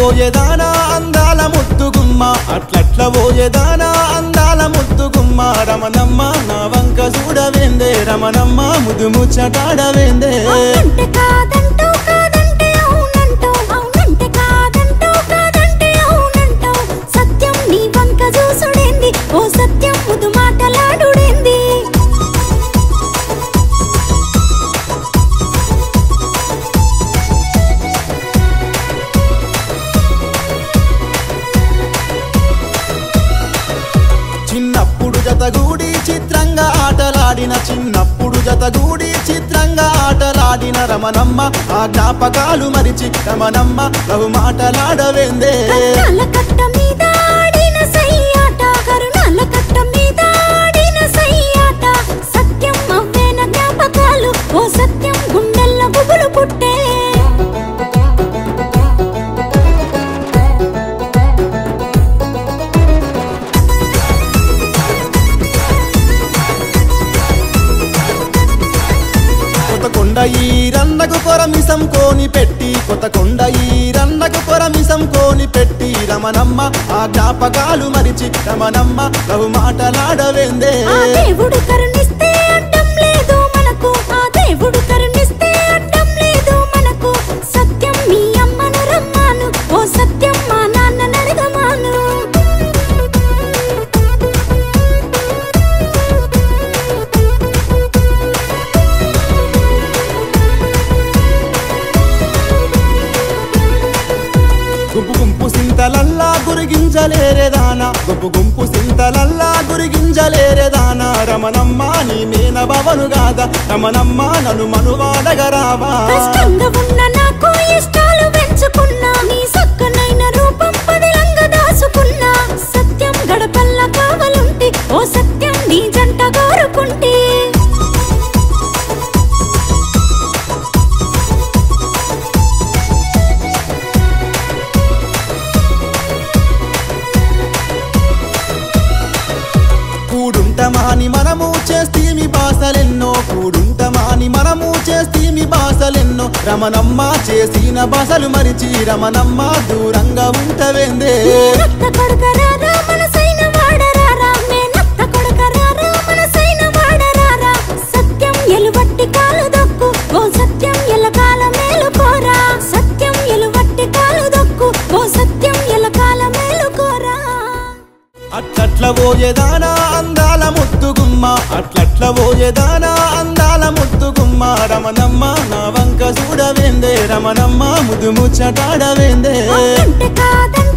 పోయేదానా అందాల ముద్దుగుమ్మ అట్లట్ల పోయేదానా అందాల ముద్దుగుమ్మ రమణమ్మ నా వంక చూడవేందే రమణమ్మ ముదు ముచ్చటాడవేందే అవునంటే కాదంటూ కాదంటే అవునంటూ అవునంటే కాదంటూ కాదంటే అవునంటూ సత్యం నీ వంక చూసుడేంది ఓ సత్యం ముదు మాటలాడుడేంది చిన్నప్పుడు జతగూడి చిత్రంగా ఆటలాడిన చిన్నప్పుడు జతగూడి చిత్రంగా ఆటలాడిన రమణమ్మ ఆ జ్ఞాపకాలు మరిచి రమణమ్మ బహు మాటలాడవేందే కరుణాల కట్ట మీద ఆడిన సయ్యాట కరుణాల కట్ట మీద ఆడిన సయ్యాట సత్యం అవ్వేన జ్ఞాపకాలు ఓ సత్యం గుండెల్ల గుబులు పుట్టే కొత్త కొండ ఈ రన్నకు కొరమిసం కోని పెట్టి కొత్త కొండ ఈ రన్నకు కొరమిసం కోని పెట్టి రమణమ్మ ఆ జ్ఞాపకాలు మరిచి రమణమ్మ బహు మాటలాడవేందే ఆ దేవుడు కరుణిస్తే అడ్డం లేదు మనకు ఆ దేవుడు కరుణిస్తే అడ్డం లేదు మనకు సత్యం మీ అమ్మను రమ్మాను ఓ సత్యం మా నాన్న నడగమాను గుంపు గుంపు సింతలల్లా గురిగించలేరేదానా గుంపు గుంపు సింతలల్లా గురిగించలేరేదానా రమణమ్మ నీ మీన భవను గాద రమణమ్మ నన్ను మనువాడగరావా కష్టంగా ఉన్న నాకు ఇష్టాలు పెంచుకున్నా నీ సక్కనైన రూపం పదిలంగా దాసుకున్నా సత్యం గడపల్ల కావలుంటి ఓ సత్యం నీ జంట కోరుకుంటే కూడుంటమాని మనము చేస్తీమి బాసలెన్నో కూడుంటమాని మనము చేస్తీమి బాసలెన్నో రమణమ్మ చేసిన బాసలు మరిచి రమణమ్మ దూరంగా ఉంటవేందే నత్త కొడకరారా మనసైన వాడరారా మే నత్త కొడకరారా మనసైన వాడరారా సత్యం ఎలువట్టి కాలు దొక్కు ఓ సత్యం ఎలకాల మేలుకోరా సత్యం ఎలువట్టి కాలు దొక్కు ఓ సత్యం ఎలకాల మేలుకోరా అట్లట్ల పోయేదానా అందాల ముద్దుగుమ్మ అట్లట్ల పోయేదానా అందాల ముద్దుగుమ్మ రమణమ్మ నా వంక చూడవేందే రమణమ్మ ముదు ముచ్చటాడవేందే అవునంటే కాదంటే